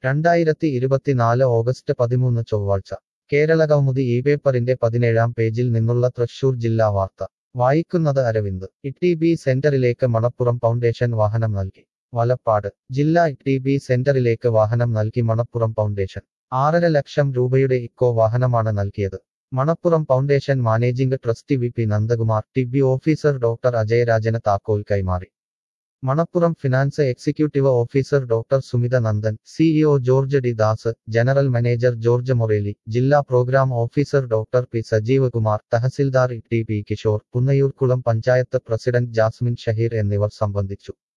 രണ്ടായിരത്തി ഇരുപത്തിനാല് ഓഗസ്റ്റ് പതിമൂന്ന് ചൊവ്വാഴ്ച കേരളകൗമുദി ഈ പേപ്പറിന്റെ പതിനേഴാം പേജിൽ നിന്നുള്ള തൃശൂർ ജില്ലാ വാർത്ത വായിക്കുന്നത് അരവിന്ദ് ഇ ബി സെന്ററിലേക്ക് മണപ്പുറം ഫൗണ്ടേഷൻ വാഹനം നൽകി വലപ്പാട് ജില്ലാ ഇ ബി സെന്ററിലേക്ക് വാഹനം നൽകി മണപ്പുറം ഫൗണ്ടേഷൻ ആറര ലക്ഷം രൂപയുടെ ഇക്കോ വാഹനമാണ് നൽകിയത് Manappuram foundation managing trustee V P Nandakumar T B officer doctor അജയരാജന് താക്കോൽ കൈമാറി Manappuram finance executive officer doctor Sumitha Nandan CEO George D Das general manager George Moreli ജില്ലാ program officer doctor P Sajeev Kumar tahsildar T P Kishore Punnayurkulam panchayat president Jasmine Shaheer എന്നിവർ സംബന്ധിച്ചു